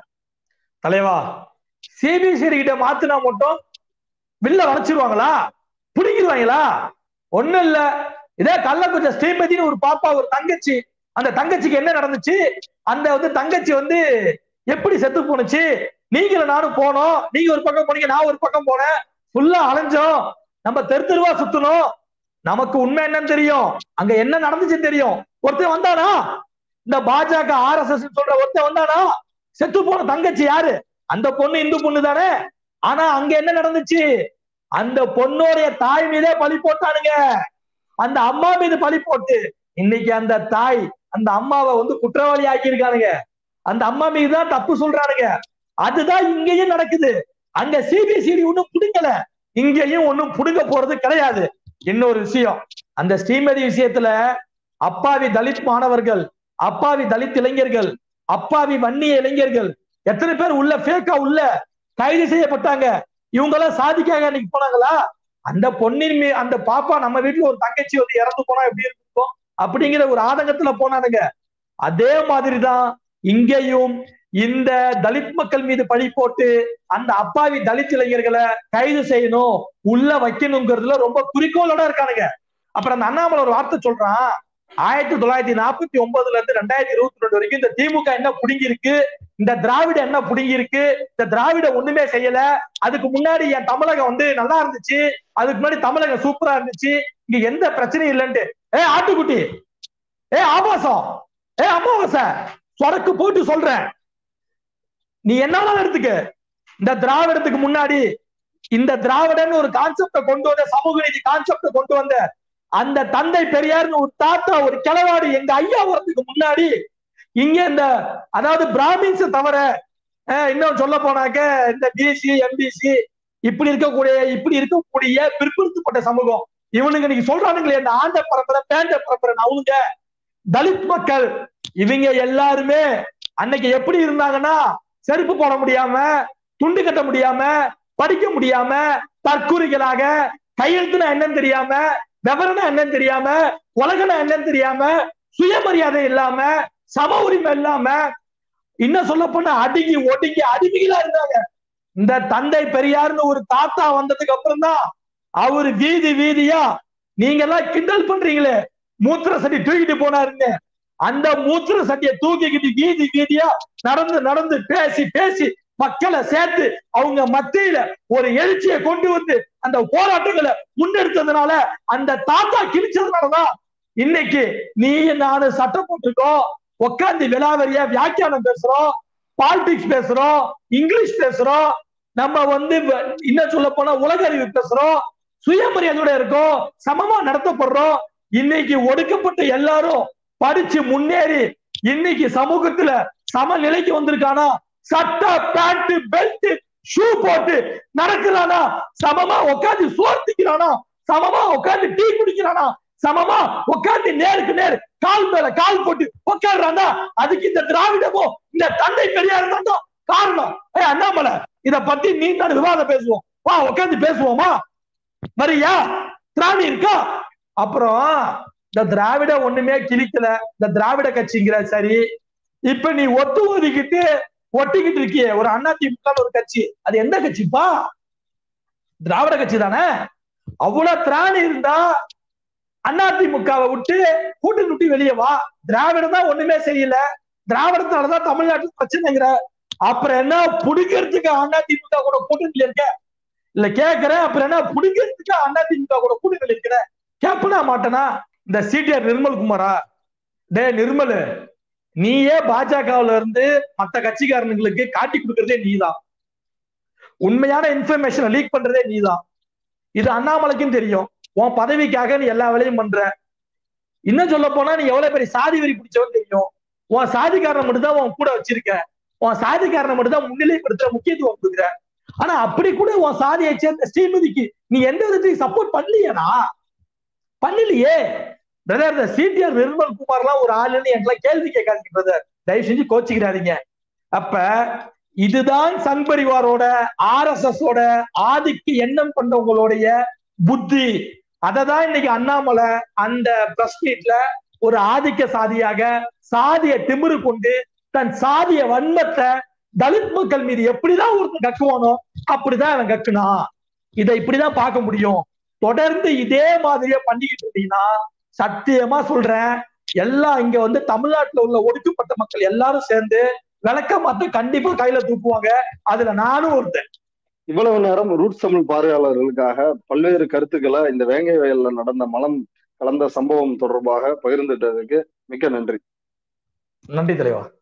[SPEAKER 2] தலைவா சிபிசிஐடி கிட்ட மாத்தினா மட்டும் வில்ல வளைச்சிருவாங்களா பிடிக்கிடுவாங்களா ஒண்ணும் இல்ல இதே கள்ளக்குறிச்சி ஸ்ரீமதினு ஒரு பாப்பா ஒரு தங்கச்சி அந்த தங்கச்சிக்கு என்ன நடந்துச்சு அந்த வந்து தங்கச்சி வந்து எப்படி செத்து போனுச்சு நீங்களும் நானும் போனோம் நீங்க ஒரு பக்கம் போனீங்க நான் ஒரு பக்கம் போனேன் ஃபுல்லா அலைஞ்சோம் நம்ம தெரு தெருவா சுத்தணும் நமக்கு உண்மை என்னன்னு தெரியும் அங்க என்ன நடந்துச்சுன்னு தெரியும் ஒருத்தன் வந்தானா இந்த பாஜக ஆர் எஸ் எஸ் சொல்ற ஒருத்தன் வந்தானா செத்து போன தங்கச்சி யாரு அந்த பொண்ணு இந்து பொண்ணு தானே ஆனா அங்க என்ன நடந்துச்சு அந்த பொண்ணோடைய தாய் மீதே பழி போட்டானுங்க அந்த அம்மா மீது பழி போட்டு இன்னைக்கு அந்த தாய் அந்த அம்மாவை வந்து குற்றவாளி ஆக்கியிருக்கானுங்க அந்த அம்மா மீது தான் தப்பு சொல்றானுங்க அதுதான் இங்கேயும் நடக்குது அங்க சிபிசிடி ஒண்ணும் புடுங்கல இங்கேயும் ஒண்ணும் புடுங்க போறது கிடையாது இன்னொரு விஷயம் அந்த ஸ்ரீமதி விஷயத்துல அப்பாவி தலித் மாணவர்கள் அப்பாவி தலித் இளைஞர்கள் அப்பாவி வன்னிய இளைஞர்கள் எத்தனை பேர் உள்ள ஃபேக்கா உள்ள கைது செய்யப்பட்டாங்க இவங்க எல்லாம் சாதிக்காக அன்னைக்கு போனாங்களா அந்த பொண்ணின் மீ அந்த பாப்பா நம்ம வீட்டுல ஒரு தங்கச்சி வந்து இறந்து போனா எப்படி இருக்கும் அப்படிங்கிற ஒரு ஆதங்கத்துல போனானுங்க அதே மாதிரிதான் இங்கேயும் இந்த தலித் மக்கள் மீது பழி போட்டு அந்த அப்பாவி தலித் இளைஞர்களை கைது செய்யணும் உள்ள வைக்கணுங்கிறதுல ரொம்ப குறிக்கோளோட இருக்கானுங்க அப்புறம் அந்த அண்ணாமலை ஒரு வார்த்தை சொல்றான் ஆயிரத்தி தொள்ளாயிரத்தி நாற்பத்தி ஒன்பதுல இருந்து ரெண்டாயிரத்தி இருபத்தி ரெண்டு வரைக்கும் இந்த திமுக என்ன புடுங்கி இருக்கு இந்த திராவிட என்ன புடுங்கி இருக்கு இந்த திராவிட ஒண்ணுமே செய்யல அதுக்கு முன்னாடி என் தமிழகம் வந்து நல்லா இருந்துச்சு அதுக்கு முன்னாடி தமிழகம் சூப்பரா இருந்துச்சு இங்க எந்த பிரச்சனையும் இல்லைன்ட்டு ஏ ஆட்டுக்குட்டி ஏ ஆபாசம் ஏ அமாவாசை சொடக்கு போட்டு சொல்றேன் நீ என்னாலும் எடுத்துக்க இந்த திராவிடத்துக்கு முன்னாடி இந்த திராவிடன்னு ஒரு கான்செப்ட கொண்டு வந்த சமூக நீதி கான்செப்ட கொண்டு வந்த அந்த தந்தை பெரியார்னு ஒரு தாத்தா ஒரு கிளவாடி எங்க ஐயா வரதுக்கு முன்னாடி இங்க இந்த அதாவது பிராமின்ஸ் தவிர அஹ், இன்னும் சொல்ல போனாக்க இந்த பிசி எம்பிசி இப்படி இருக்கக்கூடிய இப்படி இருக்கக்கூடிய பிற்படுத்தப்பட்ட சமூகம் இவனுங்க நீங்க சொல்றானுங்களே இந்த ஆண்ட பரம்பரை பேண்ட பரம்பரை அவனுங்க தலித் மக்கள் இவங்க எல்லாருமே அன்னைக்கு எப்படி இருந்தாங்கன்னா செருப்பு போட முடியாம துண்டு கட்ட முடியாம படிக்க முடியாம தற்கூரிகளாக கையெழுத்துனா என்னன்னு தெரியாம விவரம்னா என்னன்னு தெரியாம உலகனா என்னன்னு தெரியாம சுயமரியாதை இல்லாம சம உரிமை இல்லாம இன்னும் சொல்ல போனா அடுங்கி ஒடுங்கி அடிமைகளா இருந்தாங்க இந்த தந்தை பெரியார்னு ஒரு தாத்தா வந்ததுக்கு அப்புறம் தான் அவரு வீதி வீதியா நீங்க எல்லாம் கிண்டல் பண்றீங்களே மூத்திர சட்டி தூக்கிட்டு போனாருங்க அந்த மூத்திர சட்டியை தூக்கிக்கிட்டு வீதி வீதியா நடந்து நடந்து பேசி பேசி மக்களை சேர்த்து அவங்க மத்தியில ஒரு எழுச்சியை கொண்டு வந்து அந்த போராட்டங்களை முன்னெடுத்ததுனால அந்த தாத்தா கிழிச்சதுனாலதான் இன்னைக்கு நீ நானு சட்டம் போட்டிருக்கோம் உட்காந்து விலாவரியா வியாக்கியானம் பேசுறோம் பாலிடிக்ஸ் பேசுறோம் இங்கிலீஷ் பேசுறோம் நம்ம வந்து வ- இன்னும் சொல்ல போனா உலக அறிவு பேசுறோம் சுயமரியாதையோட இருக்கோம் சமமா நடத்தப்படுறோம் இன்னைக்கு ஒடுக்கப்பட்ட எல்லாரும் படிச்சு முன்னேறி இன்னைக்கு சமூகத்துல சமநிலைக்கு வந்திருக்கானா சட்டை பேண்ட் பெல்ட் ஷூ போட்டு நடக்கிறானா சமமா உட்காந்து சோர்த்திக்கிறானா சமமா உட்காந்து டீ குடிக்கிறானா சமமா உட்காந்து நேருக்கு நேர் கால் மேல கால் போட்டு உட்காடுறானா அதுக்கு இந்த திராவிடமும் இந்த தந்தை பெரியார் தான் காரணம் ஏய் அண்ணாமலை இத பத்தி நீ நான் விவாதம் பேசுவோம் வா உட்காந்து பேசுவோமா வரியா திராணி இருக்கா அப்புறம் இந்த திராவிட ஒண்ணுமே கிழிக்கல இந்த திராவிட கட்சிங்கிற சரி இப்ப நீ ஒத்து ஒதுக்கிட்டு ஒட்டிக்கிட்டு இருக்கியே ஒரு அதிமுக ஒரு கட்சி அது எந்த கட்சிப்பா திராவிட கட்சி தானே அவ்வளவு திராணி இருந்தா அதிமுகவை விட்டு கூட்டு நுட்டி வெளியே வா திராவிடம் தான் ஒண்ணுமே செய்யல திராவிடத்தாலதான் தமிழ்நாட்டுல பிரச்சனைங்கிற அப்புறம் என்ன புடிக்கிறதுக்கு அதிமுக கூட கூட்டணியில இருக்க இல்ல கேக்குறேன் அப்புறம் என்ன புடிக்கிறதுக்கு அதிமுக கூட கூட்டணியில இருக்கிற கேப்பனா மாட்டனா இந்த சிடிஆர் நிர்மல் குமாரா டே நிர்மல் நீயே பாஜகவுல இருந்து மத்த கட்சிக்காரனுங்களுக்கு காட்டி கொடுக்கறதே நீதான் உண்மையான இன்ஃபர்மேஷனை லீக் பண்றதே நீதான் இது அண்ணாமலைக்கும் தெரியும் உன் பதவிக்காக நீ எல்லா வேலையும் பண்ற இன்னும் சொல்ல போனா நீ எவ்வளவு பெரிய சாதி வெறி பிடிச்சவன் தெரியும் உன் சாதிக்காரனை மட்டும் தான் உன் கூட வச்சிருக்க உன் சாதிக்காரனை மட்டும் தான் முன்னிலைப்படுத்துற முக்கியத்துவம் கொடுக்குற ஆனா அப்படி கூட உன் சாதியை சேர்ந்த ஸ்ரீமதிக்கு நீ எந்த விதத்தையும் சப்போர்ட் பண்ணலையாடா பண்ணலையே பிரதர் இந்த சிடிஆர் நிர்மல் குமார்லாம் ஒரு ஆளுன்னு என்கிட்ட கேள்வி கேட்காதீங்க பிரதர் தயவு செஞ்சு கோச்சிக்கிறாதீங்க அப்ப இதுதான் சங் பரிவாரோட ஆர் எஸ் எஸ் ஓட ஆதிக்கு எண்ணம் கொண்டவங்களுடைய புத்தி அததான் இன்னைக்கு அண்ணாமலை அந்த பிரஸ் மீட்ல ஒரு ஆதிக்க சாதியாக சாதிய திமிரு கொண்டு தன் சாதிய வன்மத்தை தலித் மக்கள் மீது எப்படிதான் ஒருத்தன் கக்குவானோ அப்படிதான் அவன் கக்குனான் இதை இப்படிதான் பார்க்க முடியும் தொடர்ந்து இதே மாதிரியே பண்ணிக்கிட்டு இருந்தீங்கன்னா சத்தியமா சொல்றேன் எல்லாம் இங்க வந்து தமிழ்நாட்டுல உள்ள ஒடுக்கப்பட்ட மக்கள் எல்லாரும் சேர்ந்து விளக்க மாத்த கண்டிப்பா கையில தூக்குவாங்க அதுல நானும் ஒருத்தன்
[SPEAKER 3] இவ்வளவு நேரம் ரூட்ஸ் தமிழ் பார்வையாளர்களுக்காக பல்வேறு கருத்துக்களை இந்த வேங்கை வயல்ல நடந்த மலம் கலந்த சம்பவம் தொடர்பாக பகிர்ந்துட்டதுக்கு மிக்க நன்றி
[SPEAKER 2] நன்றி தலைவா